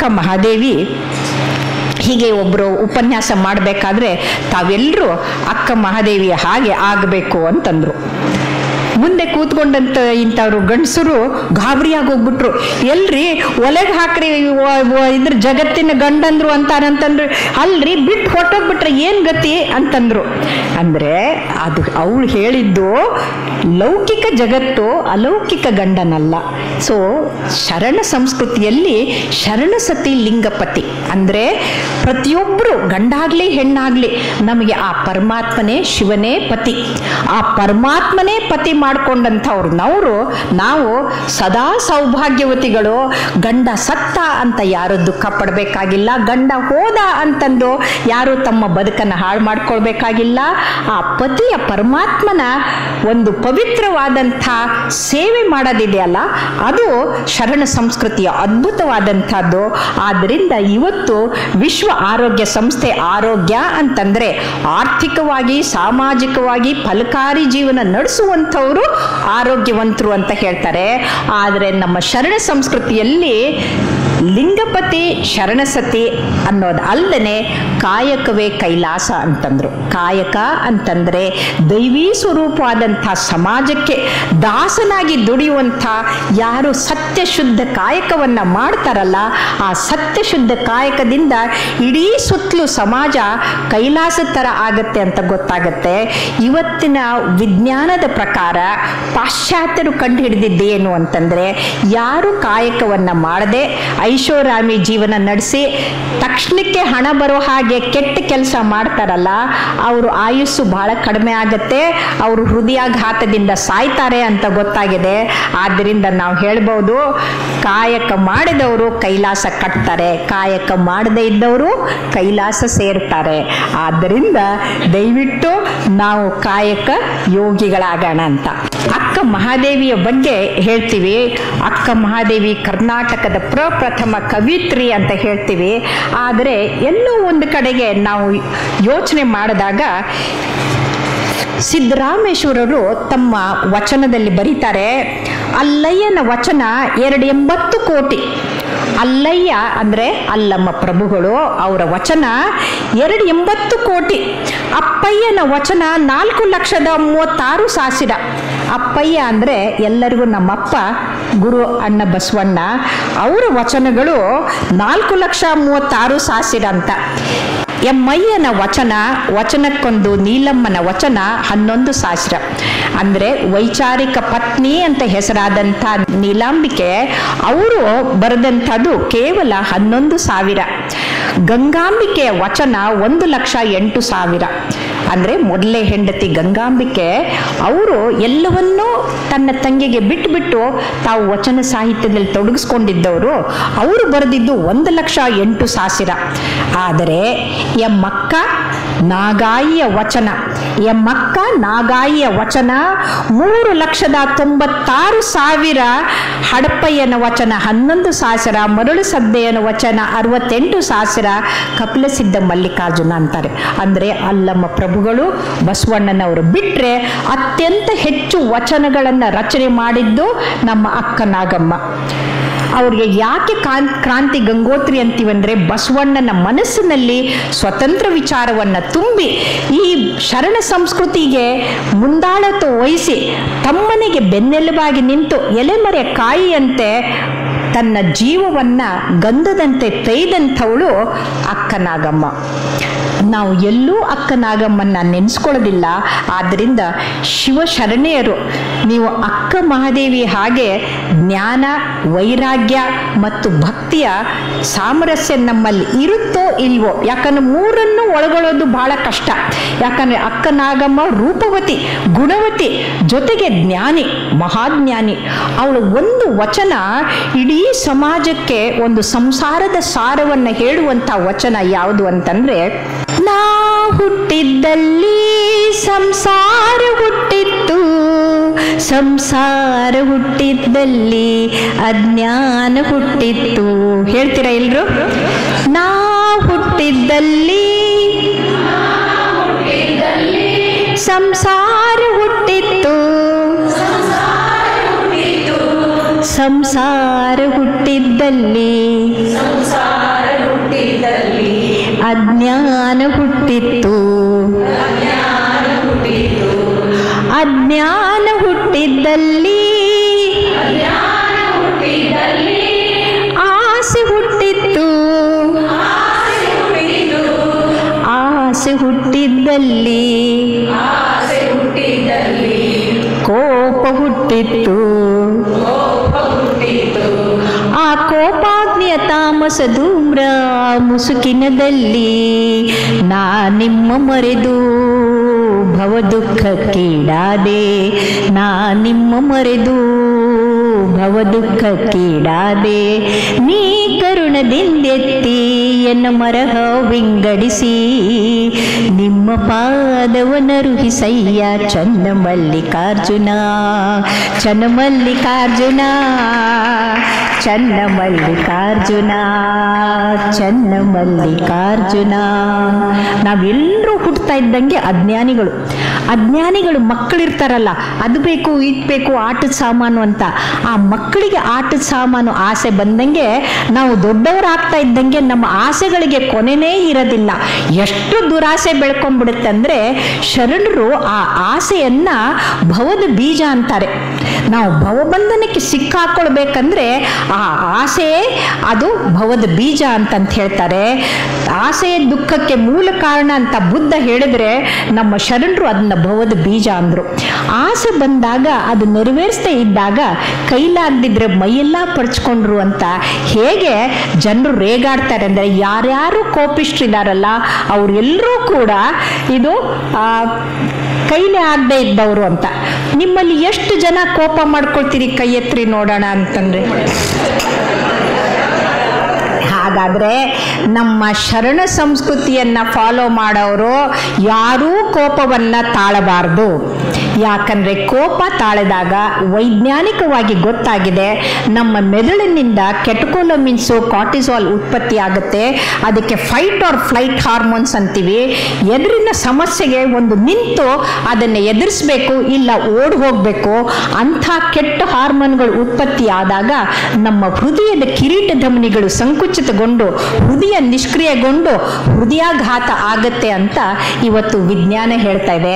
ಅಕ್ಕ ಮಹಾದೇವಿ ಹೀಗೆ ಒಬ್ಬರು ಉಪನ್ಯಾಸ ಮಾಡಬೇಕಾದ್ರೆ ತಾವೆಲ್ಲರೂ ಅಕ್ಕ ಮಹಾದೇವಿಯ ಹಾಗೆ ಆಗಬೇಕು ಅಂತಂದ್ರು ಮುಂದೆ ಕೂತ್ಕೊಂಡಂತ ಇಂಥವ್ರು ಗಂಡಸರು ಗಾಬರಿಯಾಗಿ ಹೋಗ್ಬಿಟ್ರು ಎಲ್ರಿ ಒಲೆಗೆ ಹಾಕ್ರಿ ವ- ವ- ಇದ್ರ ಜಗತ್ತಿನ ಗಂಡಂದ್ರು ಅಂತಾರಂತಂದ್ರು ಅಲ್ರಿ ಬಿಟ್ಟು ಹೊಟ್ಟೋಗ್ಬಿಟ್ರೆ ಏನ್ ಗತಿ ಅಂತಂದ್ರು ಅಂದ್ರೆ ಅದು ಅವಳು ಹೇಳಿದ್ದು ಲೌಕಿಕ ಜಗತ್ತು ಅಲೌಕಿಕ ಗಂಡನಲ್ಲ ಸೊ ಶರಣ ಸಂಸ್ಕೃತಿಯಲ್ಲಿ ಶರಣ ಸತಿ ಲಿಂಗಪತಿ ಅಂದ್ರೆ ಪ್ರತಿಯೊಬ್ಬರು ಗಂಡಾಗ್ಲಿ ಹೆಣ್ಣಾಗ್ಲಿ ನಮಗೆ ಆ ಪರಮಾತ್ಮನೇ ಶಿವನೇ ಪತಿ ಆ ಪರಮಾತ್ಮನೇ ಪತಿ ಮಾಡ್ಕೊಂಡಂಥವ್ರು ನಾವು ನಾವು ಸದಾ ಸೌಭಾಗ್ಯವತಿಗಳು ಗಂಡ ಸತ್ತ ಅಂತ ಯಾರು ದುಃಖ ಪಡಬೇಕಾಗಿಲ್ಲ ಗಂಡ ಹೋದ ಅಂತಂದು ಯಾರು ತಮ್ಮ ಬದುಕನ್ನು ಹಾಳು ಮಾಡ್ಕೊಳ್ಬೇಕಾಗಿಲ್ಲ ಆ ಪತಿಯ ಪರಮಾತ್ಮನ ಒಂದು ಪವಿತ್ರವಾದಂಥ ಸೇವೆ ಮಾಡೋದಿದೆಯಲ್ಲ ಅದು ಶರಣ ಸಂಸ್ಕೃತಿಯ ಅದ್ಭುತವಾದಂಥದ್ದು ಆದ್ದರಿಂದ ಇವತ್ತು ವಿಶ್ವ ಆರೋಗ್ಯ ಸಂಸ್ಥೆ ಆರೋಗ್ಯ ಅಂತಂದ್ರೆ ಆರ್ಥಿಕವಾಗಿ ಸಾಮಾಜಿಕವಾಗಿ ಫಲಕಾರಿ ಜೀವನ ನಡೆಸುವಂಥವರು ಆರೋಗ್ಯವಂತರು ಅಂತ ಹೇಳ್ತಾರೆ ಆದರೆ ನಮ್ಮ ಶರಣ ಸಂಸ್ಕೃತಿಯಲ್ಲಿ ಲಿಂಗಪತಿ ಶರಣಸತಿ ಅನ್ನೋದು ಅಲ್ಲದೆ ಕಾಯಕವೇ ಕೈಲಾಸ ಅಂತಂದ್ರು ಕಾಯಕ ಅಂತಂದ್ರೆ ದೈವೀ ಸ್ವರೂಪವಾದಂಥ ಸಮಾಜಕ್ಕೆ ದಾಸನಾಗಿ ದುಡಿಯುವಂಥ ಯಾರು ಸತ್ಯಶುದ್ಧ ಕಾಯಕವನ್ನ ಮಾಡ್ತಾರಲ್ಲ ಆ ಸತ್ಯಶುದ್ಧ ಕಾಯಕದಿಂದ ಇಡೀ ಸುತ್ತಲೂ ಸಮಾಜ ಕೈಲಾಸ ಥರ ಆಗತ್ತೆ ಅಂತ ಗೊತ್ತಾಗತ್ತೆ ಇವತ್ತಿನ ವಿಜ್ಞಾನದ ಪ್ರಕಾರ ಪಾಶ್ಚಾತ್ಯರು ಕಂಡು ಹಿಡಿದಿದ್ದೇನು ಅಂತಂದ್ರೆ ಯಾರು ಕಾಯಕವನ್ನ ಮಾಡದೆ ಐಷಾರಾಮಿ ಜೀವನ ನಡೆಸಿ ತಕ್ಷಣಕ್ಕೆ ಹಣ ಬರೋ ಹಾಗೆ ಕೆಟ್ಟ ಕೆಲಸ ಮಾಡ್ತಾರಲ್ಲ ಅವರು ಆಯುಸ್ಸು ಬಹಳ ಕಡಿಮೆ ಆಗತ್ತೆ ಅವರು ಹೃದಯಾಘಾತದಿಂದ ಸಾಯ್ತಾರೆ ಅಂತ ಗೊತ್ತಾಗಿದೆ ಆದ್ದರಿಂದ ನಾವು ಹೇಳ್ಬೋದು ಕಾಯಕ ಮಾಡಿದವರು ಕೈಲಾಸ ಕಟ್ತಾರೆ ಕಾಯಕ ಮಾಡದೇ ಇದ್ದವರು ಕೈಲಾಸ ಸೇರ್ತಾರೆ ಆದ್ದರಿಂದ ದಯವಿಟ್ಟು ನಾವು ಕಾಯಕ ಯೋಗಿಗಳಾಗೋಣ ಅಂತ ಅಕ್ಕ ಮಹಾದೇವಿಯ ಬಗ್ಗೆ ಹೇಳ್ತೀವಿ ಅಕ್ಕ ಮಹಾದೇವಿ ಕರ್ನಾಟಕದ ಪ್ರಪ್ರಥಮ ಕವಿತ್ರಿ ಅಂತ ಹೇಳ್ತೀವಿ ಆದರೆ ಎಲ್ಲೋ ಒಂದು ಕಡೆಗೆ ನಾವು ಯೋಚನೆ ಮಾಡಿದಾಗ ಸಿದ್ದರಾಮೇಶ್ವರರು ತಮ್ಮ ವಚನದಲ್ಲಿ ಬರೀತಾರೆ ಅಲ್ಲಯ್ಯನ ವಚನ ಎರಡು ಎಂಬತ್ತು ಕೋಟಿ ಅಲ್ಲಯ್ಯ ಅಂದ್ರೆ ಅಲ್ಲಮ್ಮ ಪ್ರಭುಗಳು ಅವರ ವಚನ ಎರಡು ಎಂಬತ್ತು ಕೋಟಿ ಅಪ್ಪಯ್ಯನ ವಚನ ನಾಲ್ಕು ಲಕ್ಷದ ಮೂವತ್ತಾರು ಸಾವಿರ ಅಪ್ಪಯ್ಯ ಅಂದ್ರೆ ಎಲ್ಲರಿಗೂ ನಮ್ಮಪ್ಪ ಗುರು ಅಣ್ಣ ಬಸವಣ್ಣ ಅವರ ವಚನಗಳು ನಾಲ್ಕು ಲಕ್ಷ ಮೂವತ್ತಾರು ಸಾವಿರ ಅಂತ ಎಮ್ಮಯ್ಯನ ವಚನ ವಚನಕ್ಕೊಂದು ನೀಲಮ್ಮನ ವಚನ ಹನ್ನೊಂದು ಸಾವಿರ ಅಂದ್ರೆ ವೈಚಾರಿಕ ಪತ್ನಿ ಅಂತ ಹೆಸರಾದಂಥ ನೀಲಾಂಬಿಕೆ ಅವರು ಬರೆದಂಥದ್ದು ಕೇವಲ ಹನ್ನೊಂದು ಸಾವಿರ ಗಂಗಾಂಬಿಕೆಯ ವಚನ ಒಂದು ಲಕ್ಷ ಎಂಟು ಸಾವಿರ ಅಂದ್ರೆ ಮೊದಲೇ ಹೆಂಡತಿ ಗಂಗಾಂಬಿಕೆ ಅವರು ಎಲ್ಲವನ್ನೂ ತನ್ನ ತಂಗಿಗೆ ಬಿಟ್ಟುಬಿಟ್ಟು ತಾವು ವಚನ ಸಾಹಿತ್ಯದಲ್ಲಿ ತೊಡಗಿಸ್ಕೊಂಡಿದ್ದವರು ಅವರು ಬರೆದಿದ್ದು ಒಂದು ಲಕ್ಷ ಎಂಟು ಸಾವಿರ ಆದರೆ ಎಮ್ಮಕ್ಕ ನಾಗಾಯಿಯ ವಚನ ಎಮ್ಮಕ್ಕ ನಾಗಾಯಿಯ ವಚನ ಮೂರು ಲಕ್ಷದ ತೊಂಬತ್ತಾರು ಸಾವಿರ ಹಡಪಯ್ಯನ ವಚನ ಹನ್ನೊಂದು ಸಾವಿರ ಮರಳು ಸದ್ದೆಯನ ವಚನ ಅರವತ್ತೆಂಟು ಸಾವಿರ ಕಪಿಲಸಿದ್ಧ ಮಲ್ಲಿಕಾರ್ಜುನ ಅಂತಾರೆ ಅಂದ್ರೆ ಅಲ್ಲಮ್ಮ ಪ್ರಭುಗಳು ಬಸವಣ್ಣನವರು ಬಿಟ್ರೆ ಅತ್ಯಂತ ಹೆಚ್ಚು ವಚನಗಳನ್ನು ರಚನೆ ಮಾಡಿದ್ದು ನಮ್ಮ ಅಕ್ಕ ನಾಗಮ್ಮ ಅವ್ರಿಗೆ ಯಾಕೆ ಕಾನ್ ಕ್ರಾಂತಿ ಗಂಗೋತ್ರಿ ಅಂತೀವಂದ್ರೆ ಬಸವಣ್ಣನ ಮನಸ್ಸಿನಲ್ಲಿ ಸ್ವತಂತ್ರ ವಿಚಾರವನ್ನ ತುಂಬಿ ಈ ಶರಣ ಸಂಸ್ಕೃತಿಗೆ ಮುಂದಾಳತ್ವ ವಹಿಸಿ ತಮ್ಮನಿಗೆ ಬೆನ್ನೆಲುಬಾಗಿ ನಿಂತು ಎಲೆಮರೆ ಕಾಯಿಯಂತೆ ತನ್ನ ಜೀವವನ್ನ ಗಂಧದಂತೆ ತೈದಂಥವಳು ಅಕ್ಕನಾಗಮ್ಮ ನಾವು ಎಲ್ಲೂ ಅಕ್ಕನಾಗಮ್ಮನ್ನ ನೆನೆಸ್ಕೊಳ್ಳೋದಿಲ್ಲ ಆದ್ದರಿಂದ ಶಿವಶರಣೆಯರು ನೀವು ಅಕ್ಕ ಮಹಾದೇವಿ ಹಾಗೆ ಜ್ಞಾನ ವೈರಾಗ್ಯ ಮತ್ತು ಭಕ್ತಿಯ ಸಾಮರಸ್ಯ ನಮ್ಮಲ್ಲಿ ಇರುತ್ತೋ ಇಲ್ವೋ ಯಾಕಂದ್ರೆ ಮೂರನ್ನು ಒಳಗೊಳ್ಳೋದು ಬಹಳ ಕಷ್ಟ ಯಾಕಂದ್ರೆ ಅಕ್ಕನಾಗಮ್ಮ ರೂಪವತಿ ಗುಣವತಿ ಜೊತೆಗೆ ಜ್ಞಾನಿ ಮಹಾಜ್ಞಾನಿ ಅವಳು ಒಂದು ವಚನ ಇಡೀ ಸಮಾಜಕ್ಕೆ ಒಂದು ಸಂಸಾರದ ಸಾರವನ್ನ ಹೇಳುವಂತ ವಚನ ಯಾವುದು ಅಂತಂದ್ರೆ ನಾ ಹುಟ್ಟಿದ್ದಲ್ಲಿ ಸಂಸಾರ ಹುಟ್ಟಿತ್ತು ಸಂಸಾರ ಹುಟ್ಟಿದ್ದಲ್ಲಿ ಅಜ್ಞಾನ ಹುಟ್ಟಿತ್ತು ಹೇಳ್ತೀರಾ ಎಲ್ರು ನಾ ಹುಟ್ಟಿದ್ದಲ್ಲಿ ಸಂಸಾರ ಹುಟ್ಟಿತ್ತು ಸಂಸಾರ ಹುಟ್ಟಿದ್ದಲ್ಲಿ ಅಜ್ಞಾನ ಹುಟ್ಟಿತ್ತು ಅಜ್ಞಾನ ಹುಟ್ಟಿದ್ದಲ್ಲಿ ಆಸೆ ಹುಟ್ಟಿತ್ತು ಆಸೆ ಹುಟ್ಟಿದ್ದಲ್ಲಿ ಕೋಪ ಹುಟ್ಟಿತ್ತು ಆ ಕೋಪಾಗ್ನಿಯ ತಾಮಸ ಧೂಮ್ರ ಮುಸುಕಿನದಲ್ಲಿ ನಾ ನಿಮ್ಮ ಮರೆದು ಭವ ದುಃಖಕ್ಕೀಡಾದೆ ನಾ ನಿಮ್ಮ ಮರೆದು ಭವ ದುಃಖಕ್ಕೀಡಾದೆ ನೀ ಕರುಣದಿಂದೆತ್ತಿ ಎನ್ನ ಮರಹ ವಿಂಗಡಿಸಿ ನಿಮ್ಮ ಪಾದವನರುಹಿಸಯ್ಯ ಚನ್ನ ಮಲ್ಲಿಕಾರ್ಜುನ ಚನ್ನ ಮಲ್ಲಿಕಾರ್ಜುನ ಚನ್ನ ಮಲ್ಲಿಕಾರ್ಜುನ ಚನ್ನ ಮಲ್ಲಿಕಾರ್ಜುನ ನಾವೆಲ್ಲರೂ ಹುಟ್ಟುತ್ತಾ ಇದ್ದಂಗೆ ಅಜ್ಞಾನಿಗಳು ಅಜ್ಞಾನಿಗಳು ಮಕ್ಕಳಿರ್ತಾರಲ್ಲ ಅದು ಬೇಕು ಇದು ಬೇಕು ಆಟದ ಸಾಮಾನು ಅಂತ ಆ ಮಕ್ಕಳಿಗೆ ಆಟದ ಸಾಮಾನು ಆಸೆ ಬಂದಂಗೆ ನಾವು ದೊಡ್ಡವರಾಗ್ತಾ ಇದ್ದಂಗೆ ನಮ್ಮ ಆಸೆಗಳಿಗೆ ಕೊನೆನೇ ಇರೋದಿಲ್ಲ ಎಷ್ಟು ದುರಾಸೆ ಬೆಳ್ಕೊಂಡ್ಬಿಡುತ್ತೆ ಅಂದ್ರೆ ಶರಣರು ಆ ಆಸೆಯನ್ನ ಭವದ ಬೀಜ ಅಂತಾರೆ ನಾವು ಭವಬಂಧನಕ್ಕೆ ಸಿಕ್ಕಾಕೊಳ್ಬೇಕಂದ್ರೆ ಆ ಆಸೆ ಅದು ಭವದ ಬೀಜ ಅಂತಂತ ಹೇಳ್ತಾರೆ ಆಸೆ ದುಃಖಕ್ಕೆ ಮೂಲ ಕಾರಣ ಅಂತ ಬುದ್ಧ ಹೇಳಿದ್ರೆ ನಮ್ಮ ಶರಣರು ಅದನ್ನ ಭವದ ಬೀಜ ಅಂದ್ರು ಆಸೆ ಬಂದಾಗ ಅದು ನೆರವೇರಿಸದೇ ಇದ್ದಾಗ ಕೈಲಾಗದಿದ್ರೆ ಮೈಯೆಲ್ಲ ಪರ್ಚ್ಕೊಂಡ್ರು ಅಂತ ಹೇಗೆ ಜನರು ರೇಗಾಡ್ತಾರೆ ಅಂದರೆ ಯಾರ್ಯಾರು ಕೋಪಿಷ್ಟ್ರಿದಾರಲ್ಲ ಅವರೆಲ್ಲರೂ ಕೂಡ ಇದು ಆ, ಕೈಲೇ ಆಗದೆ ಇದ್ದವರು ಅಂತ ನಿಮ್ಮಲ್ಲಿ ಎಷ್ಟು ಜನ ಕೋಪ ಮಾಡ್ಕೊಳ್ತೀರಿ ಕೈ ಎತ್ರಿ ನೋಡೋಣ ಅಂತಂದ್ರೆ ಹಾಗಾದ್ರೆ ನಮ್ಮ ಶರಣ ಸಂಸ್ಕೃತಿಯನ್ನ ಫಾಲೋ ಮಾಡೋರು ಯಾರೂ ಕೋಪವನ್ನ ತಾಳಬಾರದು ಯಾಕಂದ್ರೆ ಕೋಪ ತಾಳದಾಗ ವೈಜ್ಞಾನಿಕವಾಗಿ ಗೊತ್ತಾಗಿದೆ ನಮ್ಮ ಮೆದುಳಿನಿಂದ ಕೆಟಕೋಲಮಿನ್ಸು ಕಾರ್ಟಿಸಾಲ್ ಉತ್ಪತ್ತಿ ಆಗುತ್ತೆ ಅದಕ್ಕೆ ಫೈಟ್ ಆರ್ ಫ್ಲೈಟ್ ಹಾರ್ಮೋನ್ಸ್ ಅಂತೀವಿ ಎದುರಿನ ಸಮಸ್ಯೆಗೆ ಒಂದು ನಿಂತು ಅದನ್ನು ಎದುರಿಸ್ಬೇಕು ಇಲ್ಲ ಓಡ್ ಹೋಗಬೇಕು ಅಂಥ ಕೆಟ್ಟ ಹಾರ್ಮೋನ್ಗಳು ಉತ್ಪತ್ತಿ ಆದಾಗ ನಮ್ಮ ಹೃದಯದ ಕಿರೀಟ ಧಮನಿಗಳು ಸಂಕುಚಿತಗೊಂಡು ಹೃದಯ ನಿಷ್ಕ್ರಿಯಗೊಂಡು ಹೃದಯಾಘಾತ ಆಗತ್ತೆ ಅಂತ ಇವತ್ತು ವಿಜ್ಞಾನ ಹೇಳ್ತಾ ಇದೆ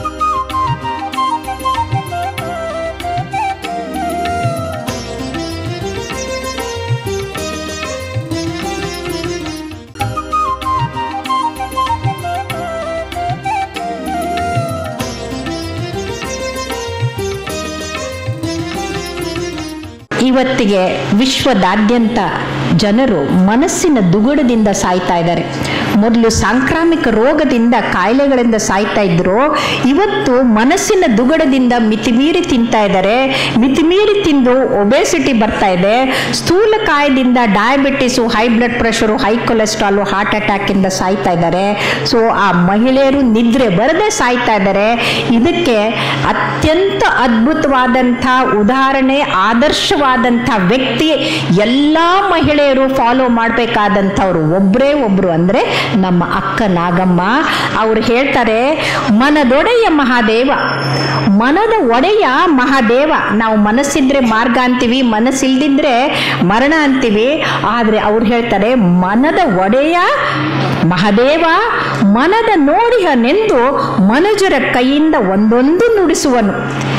ಇವತ್ತಿಗೆ ವಿಶ್ವದಾದ್ಯಂತ ಜನರು ಮನಸ್ಸಿನ ದುಗುಡದಿಂದ ಸಾಯ್ತಾ ಇದ್ದಾರೆ ಮೊದಲು ಸಾಂಕ್ರಾಮಿಕ ರೋಗದಿಂದ ಕಾಯಿಲೆಗಳಿಂದ ಸಾಯ್ತಾ ಇದ್ರು ಇವತ್ತು ಮನಸ್ಸಿನ ದುಗುಡದಿಂದ ಮಿತಿಮೀರಿ ತಿಂತಾ ಇದ್ದಾರೆ ಮಿತಿಮೀರಿ ತಿಂದು ಒಬೆಸಿಟಿ ಬರ್ತಾ ಇದೆ ಸ್ಥೂಲಕಾಯದಿಂದ diabetes high blood pressure high cholesterol heart attack ಇಂದ ಸಾಯ್ತಾ ಇದ್ದಾರೆ ಸೊ ಆ ಮಹಿಳೆಯರು ನಿದ್ರೆ ಬರದೆ ಸಾಯ್ತಾ ಇದ್ದಾರೆ ಇದಕ್ಕೆ ಅತ್ಯಂತ ಅದ್ಭುತವಾದಂಥ ಉದಾಹರಣೆ ಆದರ್ಶವಾದಂಥ ವ್ಯಕ್ತಿ ಎಲ್ಲ ಮಹಿಳೆಯರು ಫಾಲೋ ಮಾಡಬೇಕಾದಂಥವ್ರು ಒಬ್ಬರೇ ಒಬ್ರು ಅಂದ್ರೆ ನಮ್ಮ ಅಕ್ಕ ನಾಗಮ್ಮ ಅವ್ರು ಹೇಳ್ತಾರೆ ಮನದೊಡೆಯ ಮಹಾದೇವ ಮನದ ಒಡೆಯ ಮಹಾದೇವ ನಾವು ಮನಸ್ಸಿದ್ರೆ ಮಾರ್ಗ ಅಂತೀವಿ ಮನಸ್ಸಿಲ್ದಿದ್ರೆ ಮರಣ ಅಂತೀವಿ ಆದ್ರೆ ಅವ್ರು ಹೇಳ್ತಾರೆ ಮನದ ಒಡೆಯ ಮಹಾದೇವ ಮನದ ನೋಡಿಹನೆಂದು ಮನುಜರ ಕೈಯಿಂದ ಒಂದೊಂದು ನುಡಿಸುವನು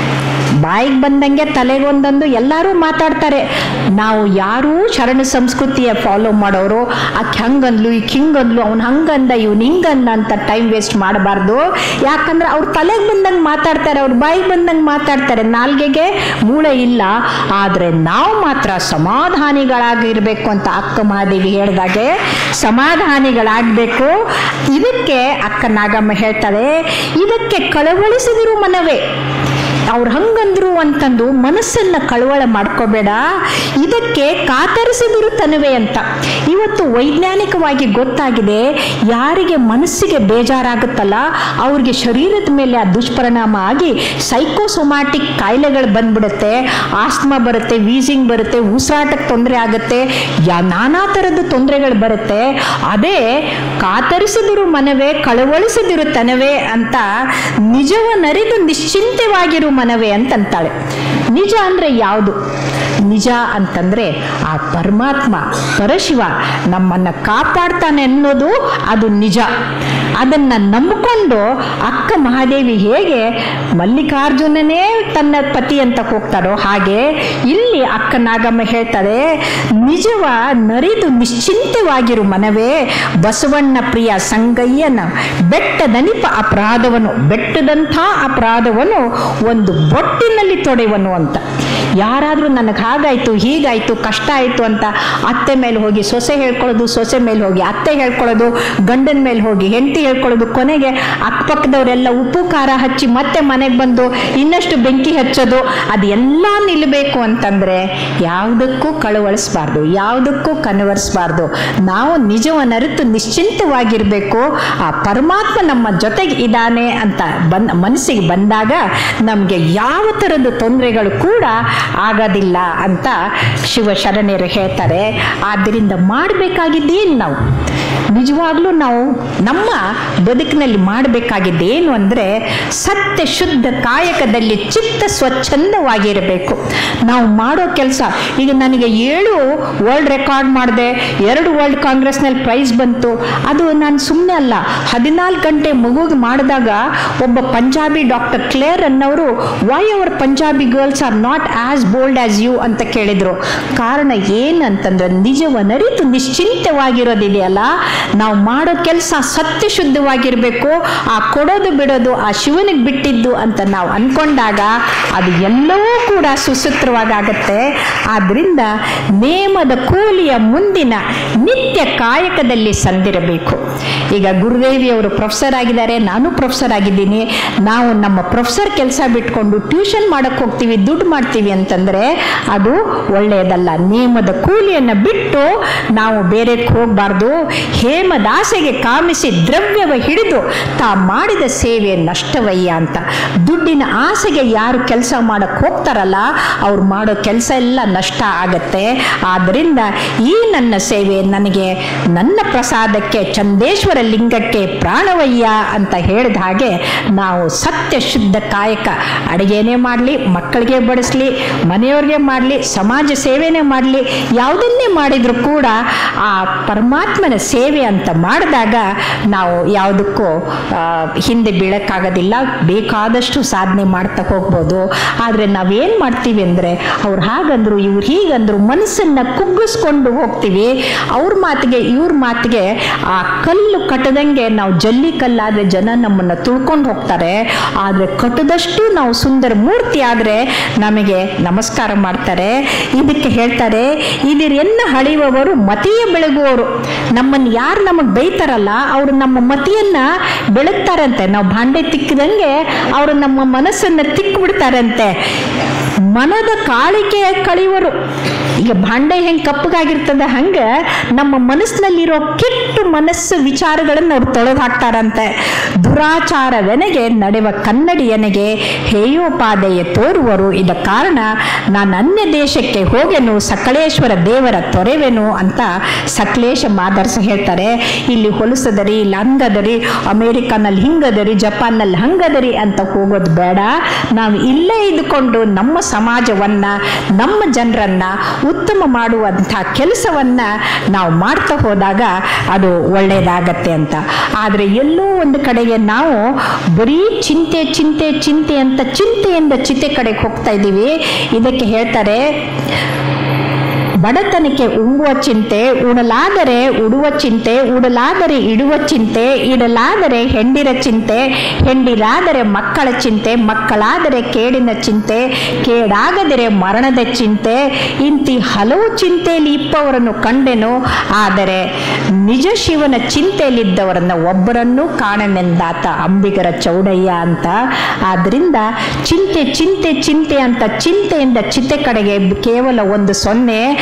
ಬಾಯಿಗೆ ಬಂದಂಗೆ ತಲೆಗೊಂದೊಂದು ಎಲ್ಲರೂ ಮಾತಾಡ್ತಾರೆ ನಾವು ಯಾರೂ ಶರಣ ಸಂಸ್ಕೃತಿಯ ಫಾಲೋ ಮಾಡೋರು ಆಕೆ ಹಂಗಂದ್ಲು ಈಕೆ ಹಿಂಗಂದ್ಲು ಅವ್ನು ಹಂಗಂದ ಇವ್ನು ಹಿಂಗಂದ ಅಂತ ಟೈಮ್ ವೇಸ್ಟ್ ಮಾಡಬಾರ್ದು ಯಾಕಂದ್ರೆ ಅವ್ರ ತಲೆಗೆ ಬಂದಂಗೆ ಮಾತಾಡ್ತಾರೆ ಅವ್ರ ಬಾಯಿಗೆ ಬಂದಂಗೆ ಮಾತಾಡ್ತಾರೆ ನಾಲ್ಗೆಗೆ ಮೂಳೆ ಇಲ್ಲ ಆದರೆ ನಾವು ಮಾತ್ರ ಸಮಾಧಾನಿಗಳಾಗಿರ್ಬೇಕು ಅಂತ ಅಕ್ಕ ಮಹಾದೇವಿ ಹೇಳಿದಾಗೆ ಸಮಾಧಾನಿಗಳಾಗಬೇಕು ಇದಕ್ಕೆ ಅಕ್ಕ ನಾಗಮ್ಮ ಹೇಳ್ತಾರೆ ಇದಕ್ಕೆ ಕಳವಳಿಸಿದಿರು ಮನವೇ ಅವ್ರು ಹಂಗಂದ್ರು ಅಂತಂದು ಮನಸ್ಸನ್ನ ಕಳವಳ ಮಾಡ್ಕೋಬೇಡ ಇದಕ್ಕೆ ಕಾತರಿಸಿದಿರು ತನುವೆ ಅಂತ ಇವತ್ತು ವೈಜ್ಞಾನಿಕವಾಗಿ ಗೊತ್ತಾಗಿದೆ ಯಾರಿಗೆ ಮನಸ್ಸಿಗೆ ಬೇಜಾರಾಗುತ್ತಲ್ಲ ಅವ್ರಿಗೆ ಶರೀರದ ಮೇಲೆ ಆ ದುಷ್ಪರಿಣಾಮ ಆಗಿ ಸೈಕೋಸೊಮ್ಯಾಟಿಕ್ ಕಾಯಿಲೆಗಳು ಬಂದ್ಬಿಡುತ್ತೆ ಆಸ್ಮಾ ಬರುತ್ತೆ ವೀಸಿಂಗ್ ಬರುತ್ತೆ ಉಸಿರಾಟಕ್ಕೆ ತೊಂದರೆ ಆಗುತ್ತೆ ಯಾ ನಾನಾ ಥರದ ತೊಂದರೆಗಳು ಬರುತ್ತೆ ಅದೇ ಕಾತರಿಸಿದಿರು ಮನವೇ ಕಳವಳಿಸಿದಿರು ತನವೇ ಅಂತ ನಿಜವನ್ನರಿದು ನಿಶ್ಚಿಂತವಾಗಿರು ಮನವೇ ಅಂತಂತಾಳೆ ನಿಜ ಅಂದ್ರೆ ಯಾವುದು ನಿಜ ಅಂತಂದ್ರೆ ಆ ಪರಮಾತ್ಮ ಪರಶಿವ ನಮ್ಮನ್ನ ಕಾಪಾಡ್ತಾನೆ ಅನ್ನೋದು ಅದು ನಿಜ ಅದನ್ನ ನಂಬಿಕೊಂಡು ಅಕ್ಕ ಮಹಾದೇವಿ ಹೇಗೆ ಮಲ್ಲಿಕಾರ್ಜುನನೇ ತನ್ನ ಪತಿ ಅಂತ ಹೋಗ್ತಾರೋ ಹಾಗೆ ಇಲ್ಲಿ ಅಕ್ಕ ನಾಗಮ್ಮ ಹೇಳ್ತಾರೆ ನಿಜವ ನರಿದು ನಿಶ್ಚಿಂತವಾಗಿರು ಮನವೇ ಬಸವಣ್ಣ ಪ್ರಿಯ ಸಂಗಯ್ಯನ ಬೆಟ್ಟದನಿಪ ಅಪರಾಧವನು ಬೆಟ್ಟದಂಥ ಅಪರಾಧವನು ಒಂದು ಬೊಟ್ಟಿನಲ್ಲಿ ತೊಡೆವನು ಅಂತ ಯಾರಾದರೂ ನನಗೆ ಹಾಗಾಯ್ತು ಹೀಗಾಯ್ತು ಕಷ್ಟ ಆಯಿತು ಅಂತ ಅತ್ತೆ ಮೇಲೆ ಹೋಗಿ ಸೊಸೆ ಹೇಳ್ಕೊಳ್ಳೋದು ಸೊಸೆ ಮೇಲೆ ಹೋಗಿ ಅತ್ತೆ ಹೇಳ್ಕೊಳ್ಳೋದು ಗಂಡನ ಮೇಲೆ ಹೋಗಿ ಹೆಂಡತಿ ಹೇಳ್ಕೊಳ್ಳೋದು ಕೊನೆಗೆ ಅಕ್ಕಪಕ್ಕದವರೆಲ್ಲ ಉಪ್ಪು ಖಾರ ಹಚ್ಚಿ ಮತ್ತೆ ಮನೆಗೆ ಬಂದು ಇನ್ನಷ್ಟು ಬೆಂಕಿ ಹಚ್ಚೋದು ಅದೆಲ್ಲ ನಿಲ್ಲಬೇಕು ಅಂತಂದ್ರೆ ಯಾವುದಕ್ಕೂ ಕಳವಳಿಸಬಾರ್ದು ಯಾವುದಕ್ಕೂ ಕನವರಿಸಬಾರ್ದು ನಾವು ನಿಜವನ್ನು ಅರಿತು ನಿಶ್ಚಿಂತವಾಗಿರಬೇಕು ಆ ಪರಮಾತ್ಮ ನಮ್ಮ ಜೊತೆಗೆ ಇದ್ದಾನೆ ಅಂತ ಬಂದ ಮನಸ್ಸಿಗೆ ಬಂದಾಗ ನಮಗೆ ಯಾವ ಥರದ ತೊಂದರೆಗಳು ಕೂಡ ಆಗೋದಿಲ್ಲ ಅಂತ ಶಿವ ಶರಣರು ಹೇಳ್ತಾರೆ ಆದ್ದರಿಂದ ಮಾಡಬೇಕಾಗಿದ್ದೇನು ನಾವು ನಿಜವಾಗ್ಲೂ ನಾವು ನಮ್ಮ ಬದುಕಿನಲ್ಲಿ ಮಾಡಬೇಕಾಗಿದ್ದೇನು ಅಂದರೆ ಸತ್ಯ ಶುದ್ಧ ಕಾಯಕದಲ್ಲಿ ಚಿತ್ತ ಸ್ವಚ್ಛಂದವಾಗಿರಬೇಕು ನಾವು ಮಾಡೋ ಕೆಲಸ ಈಗ ನನಗೆ ಏಳು ವರ್ಲ್ಡ್ ರೆಕಾರ್ಡ್ ಮಾಡಿದೆ ಎರಡು ವರ್ಲ್ಡ್ ಕಾಂಗ್ರೆಸ್ನಲ್ಲಿ ಪ್ರೈಸ್ ಬಂತು ಅದು ನಾನು ಸುಮ್ಮನೆ ಅಲ್ಲ ಹದಿನಾಲ್ಕು ಗಂಟೆ ಮಗುಗೆ ಮಾಡಿದಾಗ ಒಬ್ಬ ಪಂಜಾಬಿ ಡಾಕ್ಟರ್ ಕ್ಲೇರ್ ಅನ್ನೋರು why our Punjabi girls are not as bold as you ಅಂತ ಕೇಳಿದ್ರು ಕಾರಣ ಏನಂತಂದ್ರೆ ನಿಜವನ್ನರಿತು ನಿಶ್ಚಿಂತವಾಗಿರೋದಿದೆಯಲ್ಲ ನಾವು ಮಾಡೋ ಕೆಲಸ ಸತ್ಯ ಶುದ್ಧವಾಗಿರಬೇಕು ಆ ಕೊಡೋದು ಬಿಡೋದು ಆ ಶಿವನಿಗೆ ಬಿಟ್ಟಿದ್ದು ಅಂತ ನಾವು ಅನ್ಕೊಂಡಾಗ ಅದು ಎಲ್ಲವೂ ಕೂಡ ಸುಸೂತ್ರವಾಗತ್ತೆ ಆದ್ರಿಂದ ನೇಮದ ಕೂಲಿಯ ಮುಂದಿನ ನಿತ್ಯ ಕಾಯಕದಲ್ಲಿ ಸಂದಿರಬೇಕು ಈಗ ಗುರುದೇವಿ ಅವರು ಪ್ರೊಫೆಸರ್ ಆಗಿದ್ದಾರೆ ನಾನು ಪ್ರೊಫೆಸರ್ ಆಗಿದ್ದೀನಿ ನಾವು ನಮ್ಮ ಪ್ರೊಫೆಸರ್ ಕೆಲಸ ಬಿಟ್ಕೊಂಡು ಟ್ಯೂಷನ್ ಮಾಡಕ್ಕೆ ಹೋಗ್ತೀವಿ ದುಡ್ಡು ಮಾಡ್ತೀವಿ ಅಂತಂದ್ರೆ ಅದು ಒಳ್ಳೆಯದಲ್ಲ ನೇಮದ ಕೂಲಿಯನ್ನು ಬಿಟ್ಟು ನಾವು ಬೇರೆಗೆ ಹೋಗಬಾರ್ದು ಹೇಮದಾಸೆಗೆ ಕಾಮಿಸಿ ದ್ರವ್ಯವ ಹಿಡಿದು ತಾ ಮಾಡಿದ ಸೇವೆ ನಷ್ಟವಯ್ಯ ಅಂತ ದುಡ್ಡಿನ ಆಸೆಗೆ ಯಾರು ಕೆಲಸ ಮಾಡಕ್ಕೆ ಹೋಗ್ತಾರಲ್ಲ ಅವ್ರು ಮಾಡೋ ಕೆಲಸ ಎಲ್ಲ ನಷ್ಟ ಆಗತ್ತೆ ಆದ್ದರಿಂದ ಈ ನನ್ನ ಸೇವೆ ನನಗೆ ನನ್ನ ಪ್ರಸಾದಕ್ಕೆ ಚಂದೇಶ್ವರ ಲಿಂಗಕ್ಕೆ ಪ್ರಾಣವಯ್ಯ ಅಂತ ಹೇಳಿದ ಹಾಗೆ ನಾವು ಸತ್ಯ ಶುದ್ಧ ಕಾಯಕ ಅಡುಗೆನೇ ಮಾಡಲಿ ಮಕ್ಕಳಿಗೆ ಬಡಿಸ್ಲಿ ಮನೆಯವ್ರಿಗೆ ಮಾಡಲಿ ಸಮಾಜ ಸೇವೆನೇ ಮಾಡಲಿ ಯಾವುದನ್ನೇ ಮಾಡಿದರೂ ಕೂಡ ಆ ಪರಮಾತ್ಮನ ಸೇವೆ ಅಂತ ಮಾಡಿದಾಗ ನಾವು ಯಾವುದಕ್ಕೂ ಆ, ಹಿಂದೆ ಬೀಳಕ್ಕಾಗೋದಿಲ್ಲ ಬೇಕಾದಷ್ಟು ಸಾಧನೆ ಮಾಡ್ತಾ ಹೋಗ್ಬೋದು ಆದರೆ ನಾವೇನು ಮಾಡ್ತೀವಿ ಅಂದರೆ ಅವ್ರು ಹಾಗಂದ್ರು ಇವ್ರು ಹೀಗಂದ್ರು ಮನಸ್ಸನ್ನು ಕುಗ್ಗಿಸ್ಕೊಂಡು ಹೋಗ್ತೀವಿ ಅವ್ರ ಮಾತಿಗೆ ಇವ್ರ ಮಾತಿಗೆ ಆ ಕಲ್ಲು ಕಟ್ಟದಂಗೆ ನಾವು ಜಲ್ಲಿ ಕಲ್ಲಾದರೆ ಜನ ನಮ್ಮನ್ನು ತುಳ್ಕೊಂಡು ಹೋಗ್ತಾರೆ ಆದರೆ ಕಟ್ಟದಷ್ಟು ನಾವು ಸುಂದರ ಮೂರ್ತಿ ಆದರೆ ನಮಗೆ ನಮಸ್ಕಾರ ಮಾಡ್ತಾರೆ ಇದಕ್ಕೆ ಹೇಳ್ತಾರೆ ಇದಿರೆನ್ನ ಹಳಿಯುವವರು ಮತಿಯ ಬೆಳಗುವವರು ನಮ್ಮನ್ನು ಯಾರು ನಮಗೆ ಬೈತಾರಲ್ಲ ಅವರು ನಮ್ಮ ಮತಿಯನ್ನ ಬೆಳಗ್ತಾರಂತೆ ನಾವು ಭಾಂಡೆ ತಿಕ್ಕಿದಂಗೆ ಅವರು ನಮ್ಮ ಮನಸ್ಸನ್ನು ತಿಕ್ಕಿಬಿಡ್ತಾರಂತೆ ಮನದ ಕಾಳಿಕೆ ಕಳೆಯುವರು ಈಗ ಭಾಂಡೆ ಹೆಂಗೆ ಕಪ್ಪಗಾಗಿರ್ತದೆ ಹಂಗೆ ನಮ್ಮ ಮನಸ್ಸಿನಲ್ಲಿರೋ ಕೆಟ್ಟ ಮನಸ್ಸು ವಿಚಾರಗಳನ್ನು ಅವ್ರು ತೊಳೆದು ಹಾಕ್ತಾರಂತೆ ದುರಾಚಾರವೆನಗೆ ನಡೆವ ಕನ್ನಡಿಯನಿಗೆ ಹೇಯೋಪಾದೆಯ ತೋರುವರು ಇದ ಕಾರಣ ನಾನು ಅನ್ಯ ದೇಶಕ್ಕೆ ಹೋಗೆನು ಸಕಲೇಶ್ವರ ದೇವರ ತೊರೆವೆನು ಅಂತ ಸಕಲೇಶ ಮಾದರ್ಸ ಹೇಳ್ತಾರೆ ಇಲ್ಲಿ ಹೊಲಸದರಿ ಇಲ್ಲಿ ಹಂಗದರಿ ಅಮೇರಿಕಾನಲ್ಲಿ ಹಿಂಗದರಿ ಜಪಾನ್ನಲ್ಲಿ ಹಂಗದರಿ ಅಂತ ಹೋಗೋದು ಬೇಡ ನಾವು ಇಲ್ಲೇ ಇದ್ದುಕೊಂಡು ನಮ್ಮ ಸಮಾಜವನ್ನ ನಮ್ಮ ಜನರನ್ನ ಉತ್ತಮ ಮಾಡುವಂಥ ಕೆಲಸವನ್ನ ನಾವು ಮಾಡ್ತಾ ಹೋದಾಗ ಅದು ಒಳ್ಳೆಯದಾಗತ್ತೆ ಅಂತ ಆದರೆ ಎಲ್ಲೋ ಒಂದು ಕಡೆಗೆ ನಾವು ಬರೀ ಚಿಂತೆ ಚಿಂತೆ ಚಿಂತೆ ಅಂತ ಚಿಂತೆಯಿಂದ ಚಿತೆ ಕಡೆಗೆ ಹೋಗ್ತಾ ಇದ್ದೀವಿ ಇದಕ್ಕೆ ಹೇಳ್ತಾರೆ ಬಡತನಕ್ಕೆ ಉಂಗುವ ಚಿಂತೆ ಉಣಲಾದರೆ ಉಡುವ ಚಿಂತೆ ಉಡಲಾದರೆ ಇಡುವ ಚಿಂತೆ ಇಡಲಾದರೆ ಹೆಂಡಿರ ಚಿಂತೆ ಹೆಂಡಿರಾದರೆ ಮಕ್ಕಳ ಚಿಂತೆ ಮಕ್ಕಳಾದರೆ ಕೇಡಿನ ಚಿಂತೆ ಕೇಡಾಗದರೆ ಮರಣದ ಚಿಂತೆ ಇಂತಿ ಹಲವು ಚಿಂತೆಯಲ್ಲಿ ಇಪ್ಪವರನ್ನು ಕಂಡೆನು ಆದರೆ ನಿಜ ಶಿವನ ಚಿಂತೆಯಲ್ಲಿದ್ದವರನ್ನ ಒಬ್ಬರನ್ನೂ ಕಾಣನೆಂದಾತ ಅಂಬಿಗರ ಚೌಡಯ್ಯ ಅಂತ ಆದ್ರಿಂದ ಚಿಂತೆ ಚಿಂತೆ ಚಿಂತೆ ಅಂತ ಚಿಂತೆಯಿಂದ ಚಿತೆ ಕಡೆಗೆ ಕೇವಲ ಒಂದು ಸೊನ್ನೆ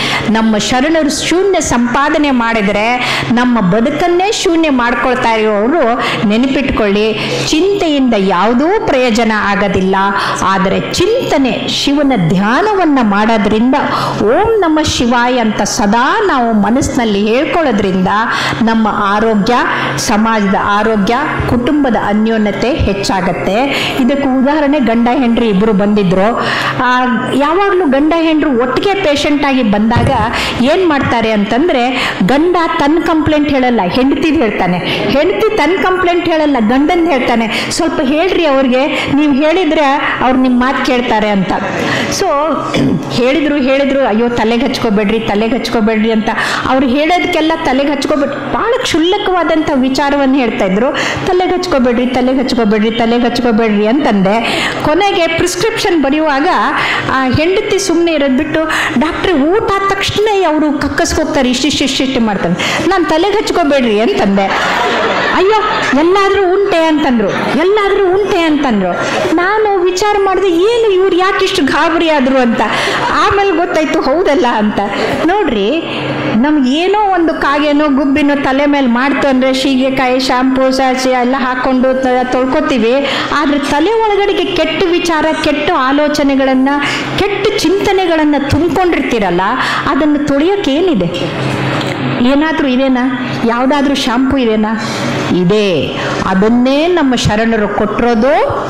ನಮ್ಮ ಶರಣರು ಶೂನ್ಯ ಸಂಪಾದನೆ ಮಾಡಿದರೆ ನಮ್ಮ ಬದುಕನ್ನೇ ಶೂನ್ಯ ಮಾಡ್ಕೊಳ್ತಾ ಇರೋರು ನೆನಪಿಟ್ಕೊಳ್ಳಿ ಚಿಂತೆಯಿಂದ ಯಾವುದೂ ಪ್ರಯೋಜನ ಆಗೋದಿಲ್ಲ ಆದರೆ ಚಿಂತನೆ ಶಿವನ ಧ್ಯಾನವನ್ನು ಮಾಡೋದ್ರಿಂದ ಓಂ ನಮ ಶಿವಾಯ ಅಂತ ಸದಾ ನಾವು ಮನಸ್ಸಿನಲ್ಲಿ ಹೇಳ್ಕೊಳ್ಳೋದ್ರಿಂದ ನಮ್ಮ ಆರೋಗ್ಯ ಸಮಾಜದ ಆರೋಗ್ಯ ಕುಟುಂಬದ ಅನ್ಯೋನ್ಯತೆ ಹೆಚ್ಚಾಗತ್ತೆ ಇದಕ್ಕೆ ಉದಾಹರಣೆ ಗಂಡ ಹೆಂಡ್ರಿ ಇಬ್ಬರು ಬಂದಿದ್ರು ಆ, ಯಾವಾಗಲೂ ಗಂಡ ಹೆಂಡ್ರು ಒಟ್ಟಿಗೆ ಪೇಷಂಟ್ ಆಗಿ ಬಂದಾಗ ಏನು ಮಾಡ್ತಾರೆ ಅಂತಂದ್ರೆ ಗಂಡ ತನ್ನ ಕಂಪ್ಲೇಂಟ್ ಹೇಳಲ್ಲ ಹೆಂಡತಿದ್ ಹೇಳ್ತಾನೆ ಹೆಂಡತಿ ತನ್ನ ಕಂಪ್ಲೇಂಟ್ ಹೇಳಲ್ಲ ಗಂಡಂದು ಹೇಳ್ತಾನೆ ಸ್ವಲ್ಪ ಹೇಳ್ರಿ ಅವ್ರಿಗೆ ನೀವು ಹೇಳಿದ್ರೆ ಅವ್ರು ನಿಮ್ಮ ಮಾತು ಕೇಳ್ತಾರೆ ಅಂತ ಸೊ ಹೇಳಿದ್ರು ಹೇಳಿದ್ರು ಅಯ್ಯೋ ತಲೆಗೆ ಹಚ್ಕೋಬೇಡ್ರಿ ತಲೆಗೆ ಹಚ್ಕೋಬೇಡ್ರಿ ಅಂತ ಅವ್ರು ಹೇಳೋದಕ್ಕೆಲ್ಲ ತಲೆಗೆ ಹಚ್ಕೋಬೇಡ್ರಿ ಭಾಳ ಕ್ಷುಲ್ಲಕವಾದಂಥ ವಿಚಾರವನ್ನು ಹೇಳ್ತಾ ಇದ್ರು ತಲೆಗೆ ಹಚ್ಕೋಬೇಡ್ರಿ ತಲೆಗೆ ಹಚ್ಕೋಬೇಡ್ರಿ ತಲೆಗೆ ಹಚ್ಕೋಬೇಡ್ರಿ ಅಂತಂದೆ ಕೊನೆಗೆ ಪ್ರಿಸ್ಕ್ರಿಪ್ಷನ್ ಬರೆಯುವಾಗ ಆ ಹೆಂಡತಿ ಸುಮ್ಮನೆ ಇರೋದು ಬಿಟ್ಟು ಡಾಕ್ಟ್ರೆ ಊಟ ಆದ ತಕ್ಷಣ ಅವರು ಕಕ್ಕಸ್ಕೋಗ್ತಾರೆ ಇಷ್ಟಿಷ್ಟು ಇಷ್ಟಿಷ್ಟು ಮಾಡ್ತಾರೆ ನಾನು ತಲೆಗೆ ಹಚ್ಕೋಬೇಡ್ರಿ ಅಂತಂದೆ ಅಯ್ಯೋ ಎಲ್ಲಾದರೂ ಉಂಟೆ ಅಂತಂದ್ರು ಎಲ್ಲಾದರೂ ಉಂಟೆ ಅಂತಂದ್ರು ನಾನು ವಿಚಾರ ಮಾಡಿದೆ ಏನು ಇವ್ರು ಯಾಕೆ ಇಷ್ಟು ಗಾಬರಿ ಆದ್ರು ಅಂತ ಆಮೇಲೆ ಗೊತ್ತಾಯ್ತು ಹೌದಲ್ಲ ಅಂತ ನೋಡ್ರಿ ನಮ್ಗೆ ಏನೋ ಒಂದು ಕಾಗೆನೋ ಗುಬ್ಬಿನೋ ತಲೆ ಮೇಲೆ ಮಾಡ್ತು ಅಂದರೆ ಶೀಗೆಕಾಯಿ ಶಾಂಪೂ ಸಾಸಿ ಎಲ್ಲ ಹಾಕ್ಕೊಂಡು ತ- ತೊಳ್ಕೊತೀವಿ ಆದರೆ ತಲೆ ಒಳಗಡೆಗೆ ಕೆಟ್ಟ ವಿಚಾರ ಕೆಟ್ಟ ಆಲೋಚನೆಗಳನ್ನು ಕೆಟ್ಟ ಚಿಂತನೆಗಳನ್ನು ತುಂಬಿಕೊಂಡಿರ್ತೀರಲ್ಲ ಅದನ್ನು ತೊಳೆಯೋಕೆ ಏನಿದೆ ಏನಾದರೂ ಇದೇನಾ ಯಾವುದಾದ್ರೂ ಶಾಂಪೂ ಇದೆನಾ ಇದೆ ಅದನ್ನೇ ನಮ್ಮ ಶರಣರು ಕೊಟ್ಟಿರೋದು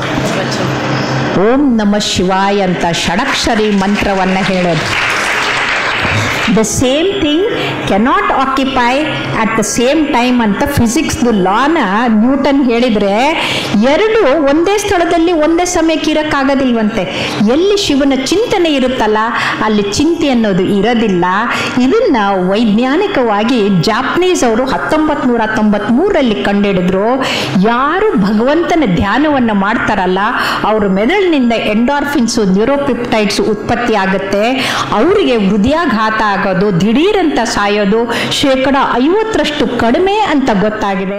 ಓಂ ನಮ ಶಿವಾಯ ಅಂತ ಷಡಕ್ಷರಿ ಮಂತ್ರವನ್ನು ಹೇಳೋದು the same thing cannot occupy at the same time ಅಂತ ಫಿಸಿಕ್ಸ್ದು ಲಾನ ನ್ಯೂಟನ್ ಹೇಳಿದರೆ ಎರಡು ಒಂದೇ ಸ್ಥಳದಲ್ಲಿ ಒಂದೇ ಸಮಯಕ್ಕೆ ಇರೋಕ್ಕಾಗೋದಿಲ್ವಂತೆ ಎಲ್ಲಿ ಶಿವನ ಚಿಂತನೆ ಇರುತ್ತಲ್ಲ ಅಲ್ಲಿ ಚಿಂತೆ ಅನ್ನೋದು ಇರೋದಿಲ್ಲ ಇದನ್ನ ವೈಜ್ಞಾನಿಕವಾಗಿ ಜಾಪನೀಸ್ ಅವರು ಹತ್ತೊಂಬತ್ತು ನೂರ ತೊಂಬತ್ಮೂರರಲ್ಲಿ ಕಂಡುಹಿಡಿದ್ರು ಯಾರು ಭಗವಂತನ ಧ್ಯಾನವನ್ನು ಮಾಡ್ತಾರಲ್ಲ ಅವ್ರ ಮೆದುಳಿನಿಂದ ಎಂಡಾರ್ಫಿನ್ಸು ನ್ಯೂರೋಪಿಪ್ಟೈಡ್ಸ್ ಉತ್ಪತ್ತಿ ಆಗುತ್ತೆ ಅವರಿಗೆ ಹೃದಯಾಘಾತ ಆಗೋದು ದಿಢೀರಂತ ಸಾಯೋದು ಶೇಕಡ ಐವತ್ತರಷ್ಟು ಕಡಿಮೆ ಅಂತ ಗೊತ್ತಾಗಿದೆ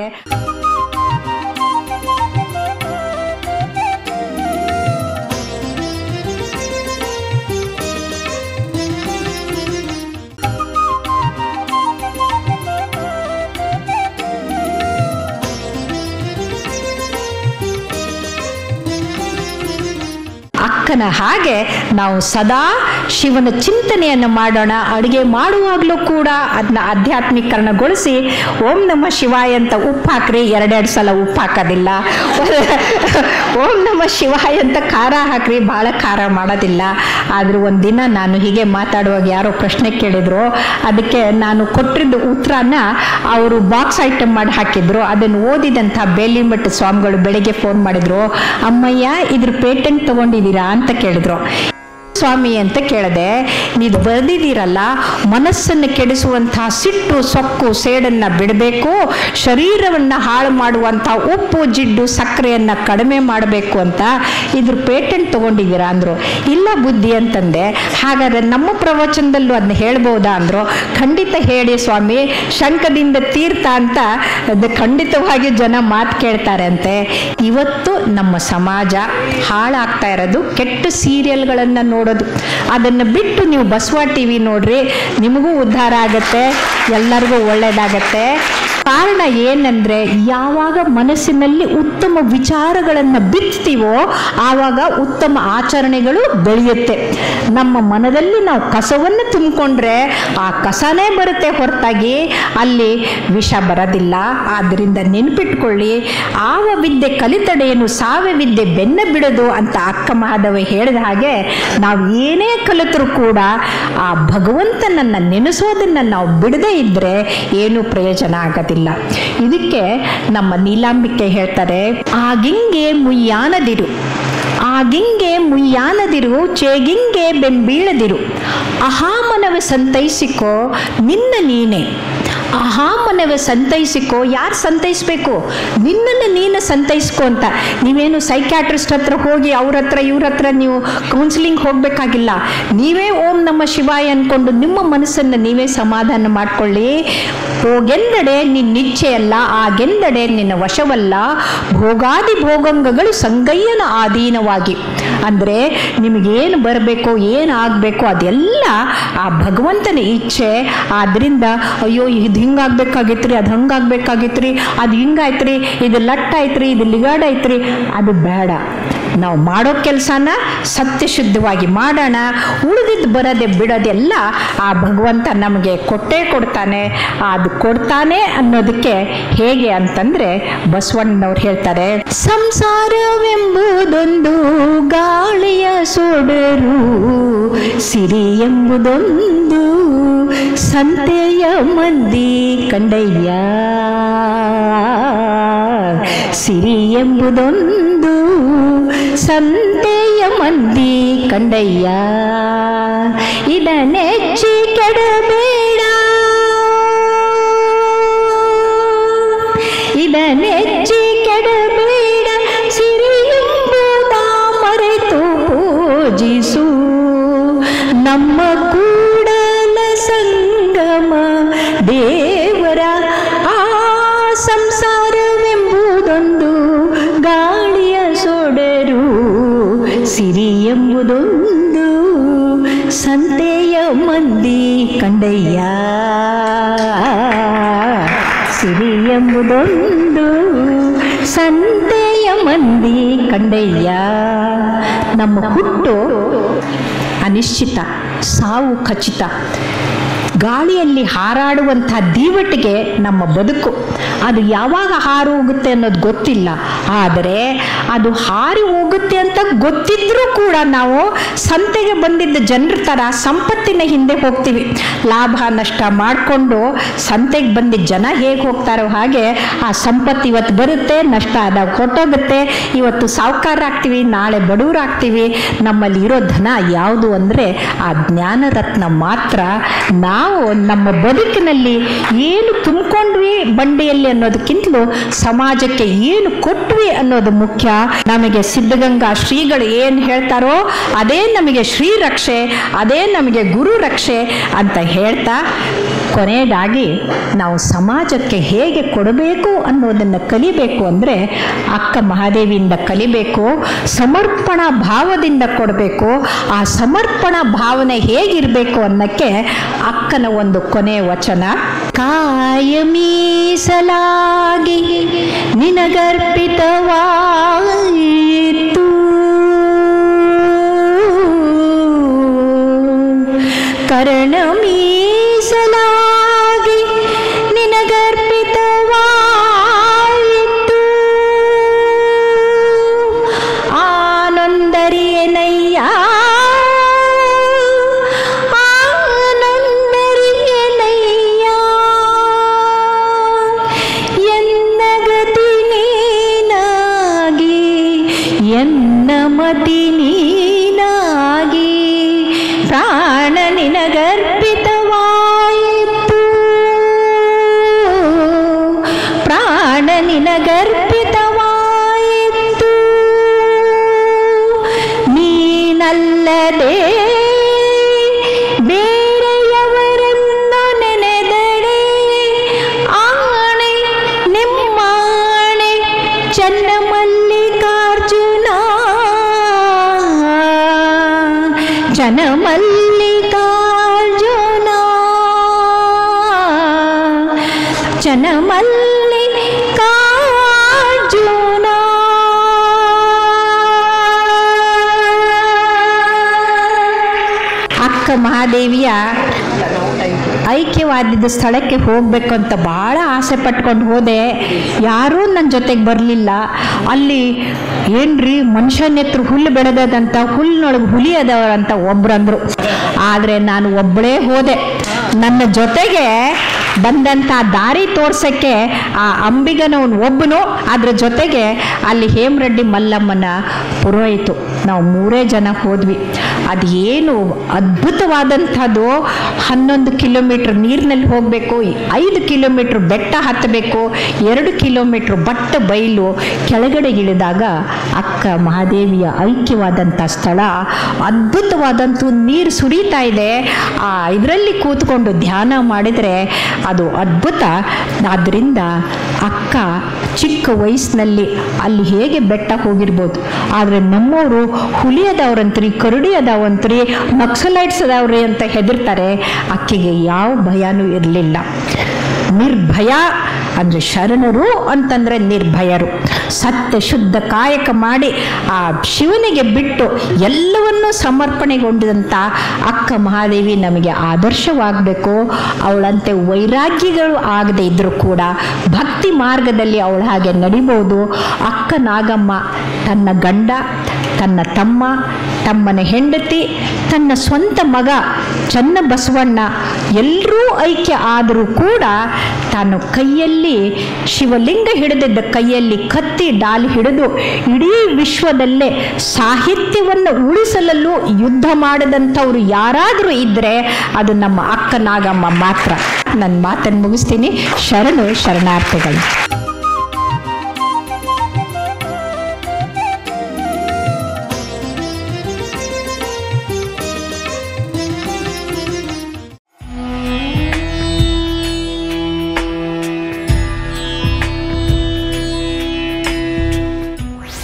ಅಕ್ಕನ ಹಾಗೆ ನಾವು ಸದಾ ಶಿವನ ಚಿಂತನೆಯನ್ನು ಮಾಡೋಣ ಅಡುಗೆ ಮಾಡುವಾಗಲೂ ಕೂಡ ಅದನ್ನ ಆಧ್ಯಾತ್ಮೀಕರಣಗೊಳಿಸಿ ಓಂ ನಮ ಶಿವಾಯ ಅಂತ ಉಪ್ಪು ಹಾಕ್ರಿ ಎರಡೆರಡು ಸಲ ಉಪ್ಪು ಹಾಕೋದಿಲ್ಲ ಓಂ ನಮ ಶಿವಾಯ ಅಂತ ಖಾರ ಹಾಕ್ರಿ ಭಾಳ ಖಾರ ಮಾಡೋದಿಲ್ಲ ಆದರೂ ಒಂದಿನ ನಾನು ಹೀಗೆ ಮಾತಾಡುವಾಗ ಯಾರೋ ಪ್ರಶ್ನೆ ಕೇಳಿದ್ರು ಅದಕ್ಕೆ ನಾನು ಕೊಟ್ಟಿದ್ದ ಉತ್ತರನ ಅವರು ಬಾಕ್ಸ್ ಐಟಮ್ ಮಾಡಿ ಹಾಕಿದ್ರು ಅದನ್ನು ಓದಿದಂಥ ಬೇಲಿಮಠ ಸ್ವಾಮಿಗಳು ಬೆಳಿಗ್ಗೆ ಫೋನ್ ಮಾಡಿದ್ರು ಅಮ್ಮಯ್ಯ ಇದ್ರ ಪೇಟೆಂಟ್ ತಗೊಂಡಿದ್ದೀರಾ ಅಂತ ಕೇಳಿದ್ರು ಸ್ವಾಮಿ ಅಂತ ಕೇಳಿದೆ ನೀವು ಬರೆದಿದ್ದೀರಲ್ಲ ಮನಸ್ಸನ್ನು ಕೆಡಿಸುವಂತಹ ಸಿಟ್ಟು ಸೊಕ್ಕು ಸೇಡನ್ನು ಬಿಡಬೇಕು ಶರೀರವನ್ನು ಹಾಳು ಮಾಡುವಂಥ ಉಪ್ಪು ಜಿಡ್ಡು ಸಕ್ಕರೆಯನ್ನು ಕಡಿಮೆ ಮಾಡಬೇಕು ಅಂತ ಇದ್ರ ಪೇಟೆಂಟ್ ತಗೊಂಡಿದ್ದೀರಾ ಅಂದರು ಇಲ್ಲ ಬುದ್ಧಿ ಅಂತಂದೆ ಹಾಗಾದ್ರೆ ನಮ್ಮ ಪ್ರವಚನದಲ್ಲೂ ಅದನ್ನ ಹೇಳ್ಬೋದಾ ಅಂದರು ಖಂಡಿತ ಹೇಳಿ ಸ್ವಾಮಿ ಶಂಕದಿಂದ ತೀರ್ಥ ಅಂತ ಅದು ಖಂಡಿತವಾಗಿ ಜನ ಮಾತು ಕೇಳ್ತಾರೆ ಅಂತೆ ಇವತ್ತು ನಮ್ಮ ಸಮಾಜ ಹಾಳಾಗ್ತಾ ಇರೋದು ಕೆಟ್ಟ ಸೀರಿಯಲ್ಗಳನ್ನು ನೋಡೋದು ಅದನ್ನು ಬಿಟ್ಟು ನೀವು ಬಸವ ಟಿ ವಿ ನೋಡ್ರಿ ನಿಮಗೂ ಉದ್ಧಾರ ಆಗತ್ತೆ ಎಲ್ಲರಿಗೂ ಒಳ್ಳೇದಾಗತ್ತೆ ಕಾರಣ ಏನಂದ್ರೆ ಯಾವಾಗ ಮನಸ್ಸಿನಲ್ಲಿ ಉತ್ತಮ ವಿಚಾರಗಳನ್ನು ಬಿತ್ತೀವೋ ಆವಾಗ ಉತ್ತಮ ಆಚರಣೆಗಳು ಬೆಳೆಯುತ್ತೆ ನಮ್ಮ ಮನದಲ್ಲಿ ನಾವು ಕಸವನ್ನು ತುಂಬಿಕೊಂಡ್ರೆ ಆ ಕಸನೇ ಬರುತ್ತೆ ಹೊರತಾಗಿ ಅಲ್ಲಿ ವಿಷ ಬರೋದಿಲ್ಲ ಆದ್ದರಿಂದ ನೆನ್ಪಿಟ್ಕೊಳ್ಳಿ ಆವ ವಿದ್ಯೆ ಕಲಿತಡೆಯನ್ನು ಸಾವೆ ವಿದ್ಯೆ ಬೆನ್ನ ಬಿಡೋದು ಅಂತ ಅಕ್ಕ ಮಹಾದೇವ ಹೇಳಿದ ಹಾಗೆ ನಾವು ಏನೇ ಕಲಿತರೂ ಕೂಡ ಆ ಭಗವಂತನನ್ನು ನೆನೆಸೋದನ್ನು ನಾವು ಬಿಡದೇ ಇದ್ದರೆ ಏನೂ ಪ್ರಯೋಜನ ಆಗೋದಿಲ್ಲ ಇದಕ್ಕೆ ನಮ್ಮ ನೀಲಾಂಬಿಕೆ ಹೇಳ್ತಾರೆ ಆಗಿಂಗೆ ಮುಯ್ಯಾನದಿರು ಆಗಿಂಗೆ ಮುಯ್ಯಾನದಿರು ಚೇಗಿಂಗೆ ಬೆಂಬೀಳದಿರು ಅಹಾಮನವೆ ಸಂತೈಸಿಕೋ ನಿನ್ನ ನೀನೆ ಅಹಾಮನವೆ ಸಂತೈಸಿಕೋ ಯಾರು ಸಂತೈಸ್ಬೇಕು ನಿನ್ನನ್ನು ನೀನು ಸಂತೈಸ್ಕೋ ಅಂತ ನೀವೇನು ಸೈಕ್ಯಾಟ್ರಿಸ್ಟ್ ಹತ್ರ ಹೋಗಿ ಅವ್ರ ಹತ್ರ ಇವ್ರ ಹತ್ರ ನೀವು ಕೌನ್ಸಿಲಿಂಗ್ ಹೋಗಬೇಕಾಗಿಲ್ಲ ನೀವೇ ಓಂ ನಮ್ಮ ಶಿವಾಯ ಅನ್ಕೊಂಡು ನಿಮ್ಮ ಮನಸ್ಸನ್ನು ನೀವೇ ಸಮಾಧಾನ ಮಾಡ್ಕೊಳ್ಳಿ ಹೋಗೆಂದಡೆ ನಿನ್ನಿಚ್ಛೆಯಲ್ಲ ಆಗೆಂದಡೆ ನಿನ್ನ ವಶವಲ್ಲ ಭೋಗಾದಿ ಭೋಗಂಗಗಳು ಸಂಗಯ್ಯನ ಆಧೀನವಾಗಿ ಅಂದರೆ ನಿಮಗೇನು ಬರಬೇಕು ಏನು ಆಗಬೇಕು ಅದೆಲ್ಲ ಆ ಭಗವಂತನ ಇಚ್ಛೆ ಆದ್ರಿಂದ ಅಯ್ಯೋ ಇದು ಹಿಂಗಾಗ್ಬೇಕಾಗಿತ್ರಿ ಅದು ಹಂಗಾಗ್ಬೇಕಾಗಿತ್ರಿ ಅದು ಹಿಂಗಾಯ್ತ್ರಿ ಇದು ಲಟ್ಟ ಐತ್ರಿ ಇದು ಲಿಗಾಡ ಐತ್ರಿ ಅದು ಬೇಡ ನಾವು ಮಾಡೋ ಕೆಲಸನ ಸತ್ಯಶುದ್ಧವಾಗಿ ಮಾಡೋಣ ಉಳಿದಿದ್ದು ಬರೋದೆ ಬಿಡೋದೆಲ್ಲ ಆ ಭಗವಂತ ನಮಗೆ ಕೊಟ್ಟೇ ಕೊಡ್ತಾನೆ ಅದು ಕೊಡ್ತಾನೆ ಅನ್ನೋದಕ್ಕೆ ಹೇಗೆ ಅಂತಂದ್ರೆ ಬಸವಣ್ಣನವ್ರು ಹೇಳ್ತಾರೆ ಸಂಸಾರವೆಂಬುದೊಂದು ಗಾಳಿಯ ಸೊಡರು ಸಿರಿ ಎಂಬುದೊಂದು ಸಂತೆಯ ಮಂದಿ ಕಂಡಯ್ಯ ಸಿರಿ ಎಂಬುದೊಂದು ಸಂತೆಯ ಮಂದಿ ಕಂಡಯ್ಯ ಇದನ್ನೆಚ್ಚಿ ಕೆಡಬೇಡ ಇದನ್ನೆಚ್ಚಿ ಕೆಡಬೇಡ ಸಿರಿಯೆಂಬುದ ಮರೆತು ಪೂಜಿಸು ನಮ್ಮ ಕೂಡಲ ಸಂಗಮ ದೇವರ ಆ ಸಂಸಾರವೆಂಬುದೊಂದು ಗಾಳಿಯ ಸೊಡರು ಸಿರಿ ಎಂಬುದೊಂದು ಸಂತೆಯ ಮಂದಿ ಕಂಡಯ್ಯ ಸಿರಿ ಎಂಬುದೊಂದು ಸಂತೆಯ ಮಂದಿ ಕಂಡಯ್ಯ ನಮ್ಮ ಹುಟ್ಟು ಅನಿಶ್ಚಿತ ಸಾವು ಖಚಿತ ಗಾಳಿಯಲ್ಲಿ ಹಾರಾಡುವಂಥ ದೀವಟಿಗೆ ನಮ್ಮ ಬದುಕು ಅದು ಯಾವಾಗ ಹಾರು ಹೋಗುತ್ತೆ ಅನ್ನೋದು ಗೊತ್ತಿಲ್ಲ ಆದರೆ ಅದು ಹಾರಿ ಹೋಗುತ್ತೆ ಅಂತ ಗೊತ್ತಿದ್ರೂ ಕೂಡ ನಾವು ಸಂತೆಗೆ ಬಂದಿದ್ದ ಜನರ ಥರ ಸಂಪತ್ತಿನ ಹಿಂದೆ ಹೋಗ್ತೀವಿ ಲಾಭ ನಷ್ಟ ಮಾಡಿಕೊಂಡು ಸಂತೆಗೆ ಬಂದಿದ್ದ ಜನ ಹೇಗೆ ಹೋಗ್ತಾರೋ ಹಾಗೆ ಆ ಸಂಪತ್ತು ಇವತ್ತು ಬರುತ್ತೆ ನಷ್ಟ ಆದಾಗ ಹೊಟ್ಟೋಗುತ್ತೆ ಇವತ್ತು ಸಾಹುಕಾರರಾಗ್ತೀವಿ ನಾಳೆ ಬಡವರಾಗ್ತೀವಿ ನಮ್ಮಲ್ಲಿ ಇರೋ ಧನ ಯಾವುದು ಅಂದರೆ ಆ ಜ್ಞಾನ ರತ್ನ ಮಾತ್ರ ನಾವು ನಮ್ಮ ಬದುಕಿನಲ್ಲಿ ಏನು ತುಂಬಿಕೊಂಡ್ವಿ ಬಂಡೆಯಲ್ಲಿ ಅನ್ನೋದಕ್ಕಿಂತಲೂ ಸಮಾಜಕ್ಕೆ ಏನು ಕೊಟ್ವಿ ಅನ್ನೋದು ಮುಖ್ಯ ನಮಗೆ ಸಿದ್ಧಗಂಗಾ ಶ್ರೀಗಳು ಏನು ಹೇಳ್ತಾರೋ ಅದೇ ನಮಗೆ ಶ್ರೀ ರಕ್ಷೆ ಅದೇ ನಮಗೆ ಗುರು ರಕ್ಷೆ ಅಂತ ಹೇಳ್ತಾ ಕೊನೆಯದಾಗಿ ನಾವು ಸಮಾಜಕ್ಕೆ ಹೇಗೆ ಕೊಡಬೇಕು ಅನ್ನೋದನ್ನು ಕಲಿಬೇಕು ಅಂದರೆ ಅಕ್ಕ ಮಹಾದೇವಿಯಿಂದ ಕಲಿಬೇಕು ಸಮರ್ಪಣಾ ಭಾವದಿಂದ ಕೊಡಬೇಕು ಆ ಸಮರ್ಪಣಾ ಭಾವನೆ ಹೇಗಿರಬೇಕು ಅನ್ನಕ್ಕೆ ಅಕ್ಕನ ಒಂದು ಕೊನೆಯ ವಚನ ಕಾಯ ಮೀಸಲಾಗಿ ನಿನಗರ್ಪಿತವಾಯಿತು ಕರ್ಣ ಮೀಸಲಾಗಿ ನಿನಗರ್ಪಿತವಾಯಿತು ಆನಂದರಿಯನಯ್ಯ ಆನಂದರಿಯನಯ್ಯ ಎನ್ನ ಗತಿ ನೀನಾಗಿ ಎನ್ನ ಮತಿ ನೀನಾಗಿ ಪ್ರಾಣ ನಿನಗರ್ಪಿತವಾಯಿತು ಪ್ರಾಣ ನಿನಗರ್ಪಿತವಾಯಿತು ನೀನಲ್ಲದೆ ಬೇರೆಯವರನ್ನು ನೆನೆದಡೆ ಆಣೆ ನಿಮ್ಮಾಣೆ ಚನ್ನ ಮಲ್ಲಿಕಾರ್ಜುನ ಜನ ಮಲ್ಲಿಕಾರ್ಜುನ ಜನ ಮಲ್ಲಿಕಾರ್ಜುನ ಅಕ್ಕ ಮಹಾದೇವಿಯ ಐಕ್ಯವಾದಿದ್ದ ಸ್ಥಳಕ್ಕೆ ಹೋಗಬೇಕು ಅಂತ ಭಾಳ ಆಸೆ ಪಟ್ಕೊಂಡು ಹೋದೆ ಯಾರೂ ನನ್ನ ಜೊತೆಗೆ ಬರಲಿಲ್ಲ ಅಲ್ಲಿ ಏನ್ರಿ ಮನುಷ್ಯನ ಹತ್ರ ಹುಲ್ಲು ಬೆಳೆದದಂತ ಹುಲ್ಲಿನೊಳಗೆ ಹುಲಿ ಅದಾವಂತ ಒಬ್ರಂದ್ರು ಆದರೆ ನಾನು ಒಬ್ಬಳೇ ಹೋದೆ ನನ್ನ ಜೊತೆಗೆ ಬಂದಂಥ ದಾರಿ ತೋರ್ಸಕ್ಕೆ ಆ ಅಂಬಿಗನವನು ಒಬ್ಬನು ಅದ್ರ ಜೊತೆಗೆ ಅಲ್ಲಿ ಹೇಮರೆಡ್ಡಿ ಮಲ್ಲಮ್ಮನ ಪುರೋಹಿತು ನಾವು ಮೂರೇ ಜನ ಹೋದ್ವಿ ಅದು ಏನು ಅದ್ಭುತವಾದಂಥದ್ದು ಹನ್ನೊಂದು ಕಿಲೋಮೀಟ್ರ್ ನೀರಿನಲ್ಲಿ ಹೋಗಬೇಕು ಐದು ಕಿಲೋಮೀಟ್ರ್ ಬೆಟ್ಟ ಹತ್ತಬೇಕು ಎರಡು ಕಿಲೋಮೀಟ್ರ್ ಬಟ್ಟ ಬಯಲು ಕೆಳಗಡೆ ಇಳಿದಾಗ ಅಕ್ಕ ಮಹಾದೇವಿಯ ಐಕ್ಯವಾದಂಥ ಸ್ಥಳ ಅದ್ಭುತವಾದಂಥ ನೀರು ಸುರಿತಾ ಇದೆ ಆ ಇದರಲ್ಲಿ ಕೂತ್ಕೊಂಡು ಧ್ಯಾನ ಮಾಡಿದರೆ ಅದು ಅದ್ಭುತ ಆದ್ದರಿಂದ ಅಕ್ಕ ಚಿಕ್ಕ ವಯಸ್ಸಿನಲ್ಲಿ ಅಲ್ಲಿ ಹೇಗೆ ಬೆಟ್ಟ ಹೋಗಿರ್ಬೋದು ಆದರೆ ನಮ್ಮವರು ಹುಲಿ ಅದಾವ್ರಂತ್ರಿ ಕರಡಿ ಅದಾವಂತ್ರಿ ನಕ್ಸಲೈಟ್ಸ್ ಅದಾವ್ರಿ ಅಂತ ಹೆದರ್ತಾರೆ ಆಕೆಗೆ ಯಾವ ಭಯನೂ ಇರಲಿಲ್ಲ ನಿರ್ಭಯ ಅಂದರೆ ಶರಣರು ಅಂತಂದ್ರೆ ನಿರ್ಭಯರು ಸತ್ಯ ಶುದ್ಧ ಕಾಯಕ ಮಾಡಿ ಆ ಶಿವನಿಗೆ ಬಿಟ್ಟು ಎಲ್ಲವನ್ನೂ ಸಮರ್ಪಣೆಗೊಂಡಂಥ ಅಕ್ಕ ಮಹಾದೇವಿ ನಮಗೆ ಆದರ್ಶವಾಗಬೇಕು ಅವಳಂತೆ ವೈರಾಗ್ಯಗಳು ಆಗದೆ ಇದ್ರೂ ಕೂಡ ಭಕ್ತಿ ಮಾರ್ಗದಲ್ಲಿ ಅವಳ ಹಾಗೆ ನಡಿಬೋದು ಅಕ್ಕ ನಾಗಮ್ಮ ತನ್ನ ಗಂಡ ತನ್ನ ತಮ್ಮ ತಮ್ಮನ ಹೆಂಡತಿ ತನ್ನ ಸ್ವಂತ ಮಗ ಚನ್ನ ಬಸವಣ್ಣ ಎಲ್ಲರೂ ಐಕ್ಯ ಆದರೂ ಕೂಡ ತಾನು ಕೈಯಲ್ಲಿ ಶಿವಲಿಂಗ ಹಿಡಿದಿದ್ದ ಕೈಯಲ್ಲಿ ಕತ್ತಿ ಡಾಲ್ ಹಿಡಿದು ಇಡೀ ವಿಶ್ವದಲ್ಲೇ ಸಾಹಿತ್ಯವನ್ನು ಉಳಿಸಲಲ್ಲೂ ಯುದ್ಧ ಮಾಡಿದಂಥವ್ರು ಯಾರಾದರೂ ಇದ್ದರೆ ಅದು ನಮ್ಮ ಅಕ್ಕ ನಾಗಮ್ಮ ಮಾತ್ರ ನನ್ನ ಮಾತನ್ನು ಮುಗಿಸ್ತೀನಿ ಶರಣು ಶರಣಾರ್ಥಿಗಳು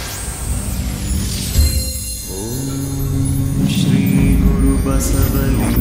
श्रीगुरुबसवलिं